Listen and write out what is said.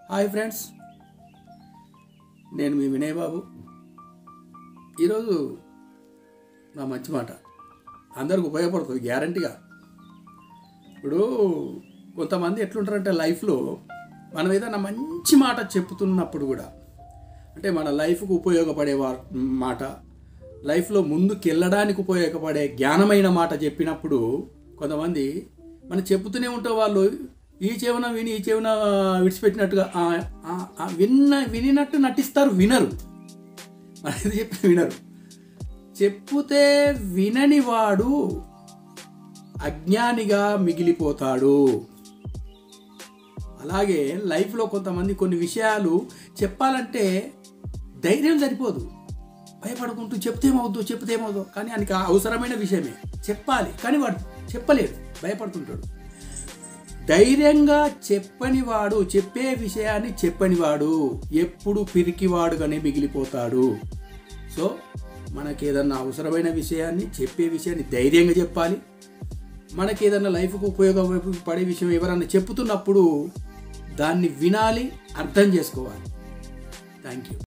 hi friends నేను మీ వినయ్ బాబు ఈరోజు నా మంచి మాట అందరికి ఉపయోగపడుతుంది గ్యారంటీగా ఇప్పుడు కొంతమంది ఎట్లుంటారంటే లైఫ్లో మనం ఏదైనా మంచి మాట చెప్తున్నప్పుడు కూడా అంటే మన లైఫ్కు ఉపయోగపడే వా- మాట లైఫ్లో ముందుకు వెళ్ళడానికి ఉపయోగపడే జ్ఞానమైన మాట చెప్పినప్పుడు కొంతమంది మనం చెప్తూనే ఉంటే వాళ్ళు ఈ చెవున విని ఈ చెవున విడిచిపెట్టినట్టుగా ఆ, ఆ, ఆ, విన్న వినినట్టు నటిస్తారు వినరు అనేది చెప్పి వినరు చెప్పుతే వినని వాడు అజ్ఞానిగా మిగిలిపోతాడు అలాగే లైఫ్లో కొంతమంది కొన్ని విషయాలు చెప్పాలంటే ధైర్యం సరిపోదు భయపడుకుంటూ చెప్తేమవుద్దు చెప్తేమవుద్దు కానీ ఆయనకి ఆ అవసరమైన విషయమే చెప్పాలి కానీ వాడు చెప్పలేడు భయపడుతుంటాడు ధైర్యంగా చెప్పని వాడు చెప్పే విషయాన్ని చెప్పని వాడు ఎప్పుడు పిరికివాడుగానే మిగిలిపోతాడు సో మనకి ఏదన్నా అవసరమైన విషయాన్ని చెప్పే విషయాన్ని ధైర్యంగా చెప్పాలి మనకి ఏదన్నా లైఫ్కు ఉపయోగపడే విషయం ఎవరన్నా చెప్తున్నప్పుడు దాన్ని వినాలి అర్థం చేసుకోవాలి థ్యాంక్ యూ